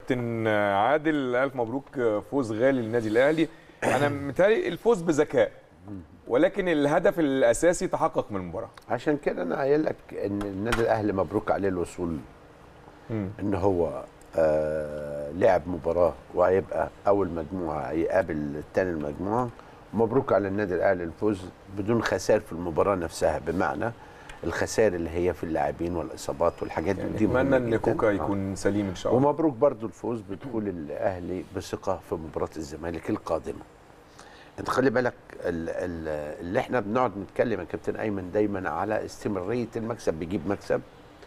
كابتن عادل الف مبروك فوز غالي للنادي الاهلي انا متهيألي الفوز بذكاء ولكن الهدف الاساسي تحقق من المباراه عشان كده انا قايل لك ان النادي الاهلي مبروك عليه الوصول ان هو آه لعب مباراه وهيبقى اول مجموعه هيقابل تاني المجموعه مبروك على النادي الاهلي الفوز بدون خسائر في المباراه نفسها بمعنى الخسائر اللي هي في اللاعبين والاصابات والحاجات يعني دي مهمة اتمنى ان جداً. كوكا آه. يكون سليم ان شاء الله ومبروك برضو الفوز بدخول الاهلي بثقه في مباراه الزمالك القادمه انت خلي بالك ال- ال- اللي احنا بنقعد نتكلم يا كابتن ايمن دايما على استمراريه المكسب بيجيب مكسب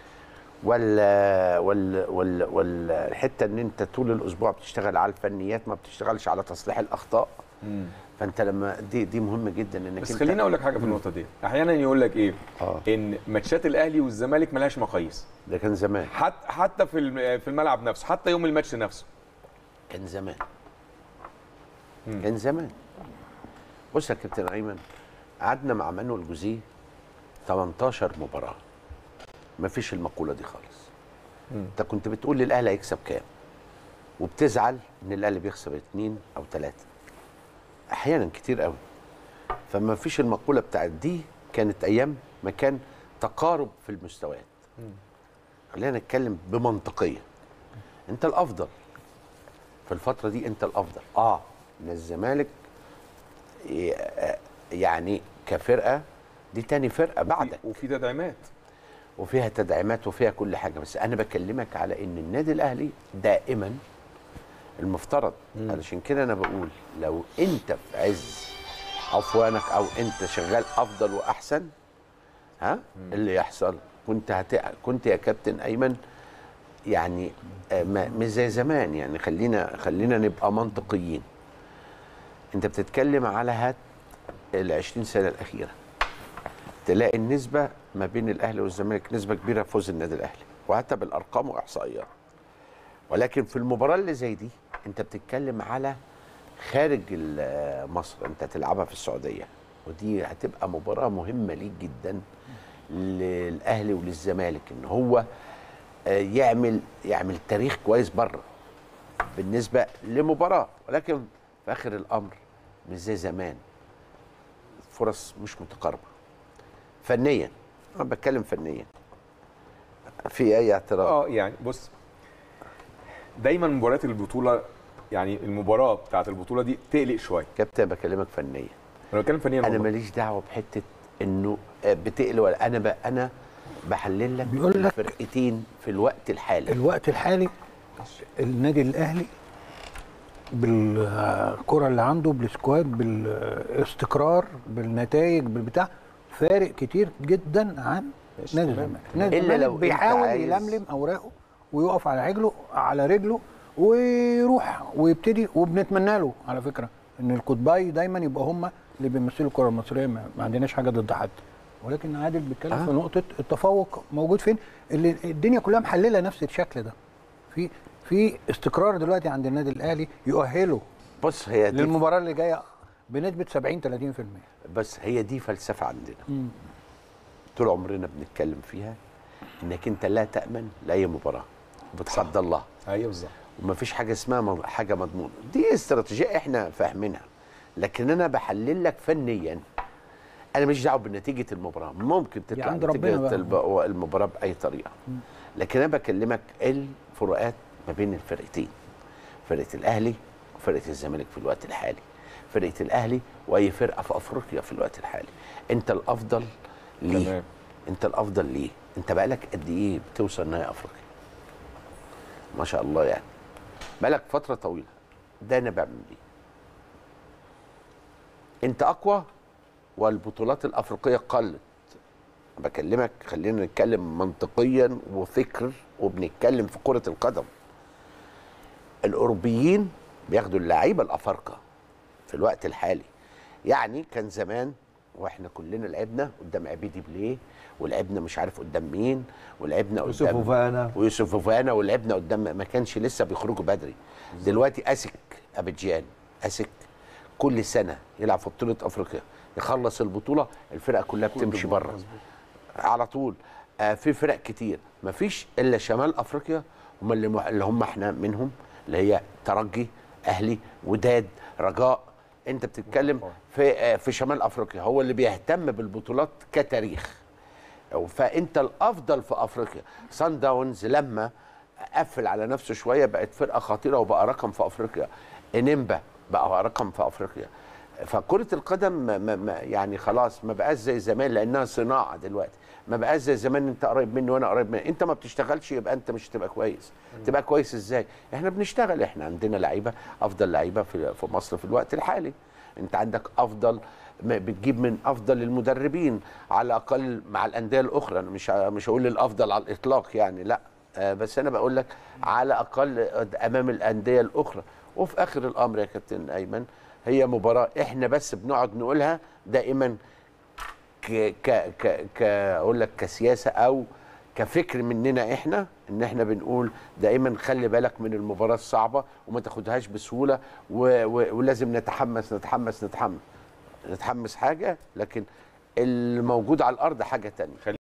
ولا ولا ولا ولا الحته ان انت طول الاسبوع بتشتغل على الفنيات ما بتشتغلش على تصليح الاخطاء مم. فانت لما دي دي مهمه جدا انك بس انت خليني اقول لك حاجه في النقطه دي احيانا يقول لك ايه اه ان ماتشات الاهلي والزمالك ملهاش مقاييس ده كان زمان حتى حتى في الم- في الملعب نفسه حتى يوم الماتش نفسه كان زمان مم. كان زمان بص يا كابتن ايمن قعدنا مع مانويل جوزيه 18 مباراه ما فيش المقوله دي خالص مم. انت كنت بتقول لي الاهلي هيكسب كام وبتزعل ان الاهلي بيخسر اتنين او ثلاثه احيانا كتير قوي فما فيش المقوله بتاعت دي كانت ايام ما كان تقارب في المستويات خلينا نتكلم بمنطقيه انت الافضل في الفتره دي انت الافضل اه ان الزمالك ي- آه، يعني كفرقه دي تاني فرقه بعدك وفي تدعيمات وفيها تدعيمات وفيها كل حاجه بس انا بكلمك على ان النادي الاهلي دائما المفترض علشان كده انا بقول لو انت في عز عفوانك او انت شغال افضل واحسن ها اللي يحصل كنت هت... كنت يا كابتن ايمن يعني آه، ما- مش زي زمان يعني خلينا خلينا نبقى منطقيين انت بتتكلم على هات ال 20 سنه الاخيره تلاقي النسبه ما بين الاهلي والزمالك نسبه كبيره فوز النادي الاهلي وحتى بالارقام واحصائيات ولكن في المباراه اللي زي دي انت بتتكلم على خارج ال- مصر انت تلعبها في السعوديه ودي هتبقى مباراه مهمه ليك جدا للاهلي وللزمالك ان هو آه، يعمل يعمل تاريخ كويس بره بالنسبه لمباراه ولكن في اخر الامر مش زي زمان فرص مش متقاربه فنيا انا بتكلم فنيا في اي اعتراض اه يعني بص دايما مباريات البطوله يعني المباراه بتاعت البطوله دي تقلق شويه كابتن بكلمك فنيا انا بتكلم فنيا انا والله. ماليش دعوه بحته انه آه، بتقل ولا انا ب... انا بحلل لك بيقول لك- الفرقتين في الوقت الحالي الوقت الحالي النادي الاهلي بالكره اللي عنده بالسكواد بالاستقرار بالنتائج بالبتاع فارق كتير جدا عن ماشي، نادي تمام. الزمالك نادي إلا الزمالك لو أنت بيحاول عايز- يلملم اوراقه ويقف على رجله على رجله ويروح ويبتدي وبنتمنى له على فكره ان القطباي دايما يبقى هم اللي بيمثلوا الكره المصريه ما ما عندناش حاجه ضد حد ولكن عادل بيتكلم آه. في نقطه التفوق موجود فين اللي الدنيا كلها محلله نفس الشكل ده في في استقرار دلوقتي عند النادي الاهلي يؤهله بص هي دي للمباراه اللي جايه بنسبه 70 30% بس هي دي فلسفه عندنا طول عمرنا بنتكلم فيها انك انت لا تامن لاي مباراه بتحدى الله ايوه بالظبط ومفيش حاجه اسمها مض- حاجه مضمونه دي استراتيجيه احنا فاهمينها لكن انا بحلل لك فنيا انا مش دعوه بنتيجه المباراه ممكن تطلع عند ربنا نتيجه بقى. الب- المباراه باي طريقه لكن انا بكلمك الفروقات ما بين الفرقتين فرقه الاهلي وفرقه الزمالك في الوقت الحالي فرقه الاهلي واي فرقه في افريقيا في الوقت الحالي انت الافضل ليه تمام. انت الافضل ليه انت بقالك قد ايه بتوصل نهائي افريقيا ما شاء الله يعني بقالك فتره طويله ده انا بعمل بيه انت اقوى والبطولات الافريقيه قلت بكلمك خلينا نتكلم منطقيا وفكر وبنتكلم في كره القدم الاوروبيين بياخدوا اللعيبه الافارقه في الوقت الحالي يعني كان زمان واحنا كلنا لعبنا قدام عبيدي بليه ولعبنا مش عارف قدام مين ولعبنا قدام يوسف وفانا ويوسف فوفانا ولعبنا قدام ما كانش لسه بيخرجوا بدري دلوقتي اسك ابيجان اسك كل سنه يلعب في بطوله افريقيا يخلص البطوله الفرقه كلها بتمشي بره على طول آه في فرق كتير مفيش الا شمال افريقيا هم اللي, اللي هم احنا منهم اللي هي ترجي اهلي وداد رجاء انت بتتكلم في في شمال افريقيا هو اللي بيهتم بالبطولات كتاريخ فانت الافضل في افريقيا سان داونز لما قفل على نفسه شويه بقت فرقه خطيره وبقى رقم في افريقيا انيمبا بقى رقم في افريقيا فكره القدم ما ما ما يعني خلاص ما بقاش زي زمان لانها صناعه دلوقتي ما بقاش زي زمان انت قريب مني وانا قريب مني انت ما بتشتغلش يبقى انت مش هتبقى كويس تبقى كويس ازاي احنا بنشتغل احنا عندنا لعيبه افضل لعيبه في في مصر في الوقت الحالي انت عندك افضل ما بتجيب من افضل المدربين على الاقل مع الانديه الاخرى انا مش ه- مش هقول الافضل على الاطلاق يعني لا آه، بس انا بقول لك على اقل امام الانديه الاخرى وفي اخر الامر يا كابتن ايمن هي مباراه احنا بس بنقعد نقولها دائما ك ك ك ك اقول لك كسياسه او كفكر مننا احنا ان احنا بنقول دائما خلي بالك من المباراه الصعبه وما تاخدهاش بسهوله و و ولازم نتحمس نتحمس نتحمس نتحمس حاجه لكن الموجود على الارض حاجه تانية